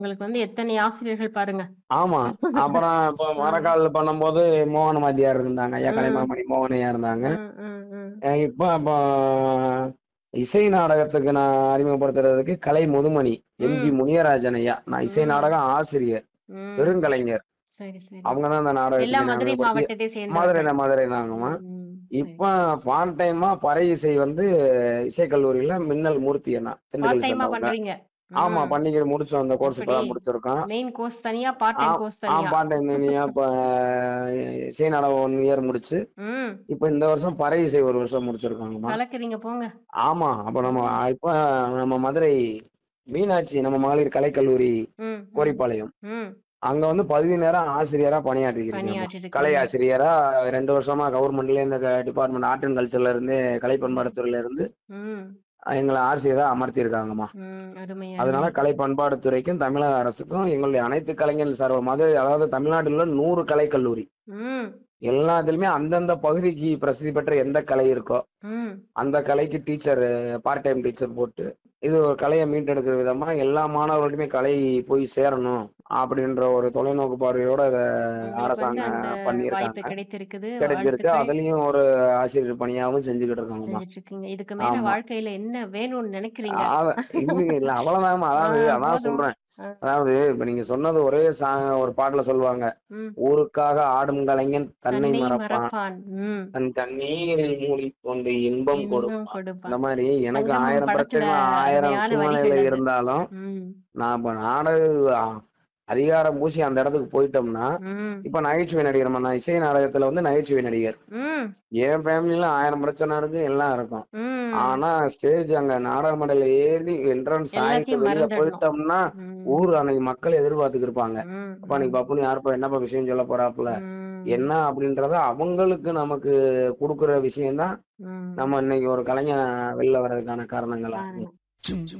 உங்களுக்கு வந்து எத்தனை ஆசிரியர்கள் பாருங்க. ஆமா. அப்புறம் இப்ப ம். மரக்கால் பண்ணும்போது மோகன வாத்தியார் இருந்தாங்க. ஐயா ம். கலைமாமணி மோகனையா இருந்தாங்க. ம், ம், ம். அ இப்ப அப்ப இசை நாடகத்துக்கு நான் அறிமுகப்படுத்துறதுக்கு கலை முதுமணி எம்.ஜி. ம். முனியராஜன் ஐயா. நான் இசை ம். நாடக ஆசிரியர். ம். பெருங்கலைஞர். சரி, சரி. அவங்க தான் இந்த எல்லாம் நாடகத்துக்கு என்னை மதுரை அறிமுகப்படுத்தி மாவட்டத்தை சேர்ந்தவர்கள். மதுரை மதுரை தாங்கம்மா. ம், இப்ப சரி. பார்ட் டைமா பறை இசை வந்து இசைக்கல்லூரியில மின்னல் மூர்த்தி அண்ணா பார்ட் திண்டுக்கல் டைமா சேர்ந்தவங்க. பண்றீங்க. ஆமா. ம். பண்ணிக்கிட்டு முடிச்சோம். அந்த கோர்ஸ் எப்படி? இப்பதான் முடிச்சிருக்கோம். மெயின் கோர்ஸ் தனியா, பார்ட் ஆ டைம் கோர்ஸ் ஆ தனியா? பார்ட் டைம் தனியா இப்ப இசை நாடகம் 1 இயர் முடிச்சு, ம். இப்ப இந்த வருஷம் பறை இசை 1 வருஷம் முடிச்சிருக்காங்கம்மா. கலக்குறீங்க போங்க. ஆமா. அப்ப நம்ம ம். இப்ப நம்ம மதுரை மீனாட்சி நம்ம மகளிர் கலைக்கல்லூரி ம், ம். கோரிப்பாளையம். ம். அங்க வந்து பகுதி நேர ஆசிரியரா பணியாற்றியிருக்கேன்ம்மா. பணியாற்றிருக்கீங்க. கலை ஆசிரியரா 2 வருஷமா கவர்மெண்ட்ல இந்த க டிபார்ட்மெண்ட் ஆர்ட் அண்ட் கல்ச்சர்ல இருந்து கலை பண்பாடு துறையில இருந்து ம். எங்கள ஆசிரியரா அமர்த்தியிருக்காங்கம்மா. ம். அருமை, அதனால அருமை. கலை பண்பாடு துறைக்கும், தமிழக அரசுக்கும் எங்களுடைய அனைத்து கலைஞர்கள் சார்பா மதுரை அதாவது தமிழ்நாட்டில் உள்ள 100 கலைக்கல்லூரி. ம். எல்லாத்துலயுமே அந்தந்த பகுதிக்கு பிரசித்தி பெற்ற எந்த கலை இருக்கோ, ம். அந்த கலைக்கு டீச்சர் பார்ட் டைம் டீச்சர் போட்டு, இது ஒரு கலைய மீட்டெடுக்கிற விதமா எல்லா மாணவர்களுக்குமே கலை போய் சேரணும் அப்படின்ற ஒரு தொலைநோக்கு பார்வையோட இத உங்களுக்கு வந்து அரசாங்கம் அந்த வாய்ப்பு பண்ணியிருக்காங்க. கிடைத்திருக்குது. கிடைச்சிருக்கு. வாழ்த்துக்கள். அதுலயும் ஒரு ஆசிரியர் பணியாவும் செஞ்சுக்கிட்டு இருக்கோங்கம்மா. செஞ்சுட்டு இருக்கீங்க. இதுக்கு மேல ஆமா. வாழ்க்கையில என்ன வேணும்னு நினைக்கிறீங்க? அத இல்லைங்க இல்ல அவ்வளவுதான்மா. ஆ அதாவது அதான் போதும். சொல்றேன். அ. அதாவது இப்ப நீங்க சொன்னது ஒரே சா ஒரு பாட்டுல சொல்லுவாங்க. ம். ஊருக்காக ஆடும் கலைஞன் தன்னை தன்னை மறப்பான். மறப்பான். ம். தன் தண்ணீரில் மூழ்கிக்கொண்டு இன்பம் இன்பம் கொடுப்பான். இந்த கொடுப்பான். மாரி எனக்கு சங்கமம் 1000 படத்துல பிரச்சனைகள் 1000 அருமையான சூழ்நிலையில வரிகள் அது. இருந்தாலும், ம். நான் இப்ப நாடக அ அதிகாரம் பூசி அந்த இடத்துக்கு போயிட்டோம்னா, ம். இப்ப நகைச்சுவை நடிகர் நான் இசை நாடகத்துல வந்து நகைச்சுவை நடிகர். ம். என் ஃபேமிலில 1000 பிரச்சனை இருக்கு, எல்லாம் இருக்கும். ம். ஆனா ஸ்டேஜ் அங்க நாடக மேடையில ஏறி என்ட்ரன்ஸ் ஆயிட்டு எல்லாத்தையும் வெளிய மறந்துடணும். போயிட்டோம்னா, ம். ஊர் அன்னைக்கு மக்கள் எதிர்பார்த்துக்கு இருப்பாங்க. ம். அப்பா இன்னைக்கு ம். பப்புனு யாருப்பா என்னப்பா விஷயம் சொல்ல போறாப்புல? ம். என்ன அப்படின்றத அவங்களுக்கு நமக்கு குடுக்குற விஷயம் தான், ம். நம்ம இன்னைக்கு ஒரு கலைஞன் வெளில வர்றதுக்கான காரணங்களா காரணம். இருக்கு.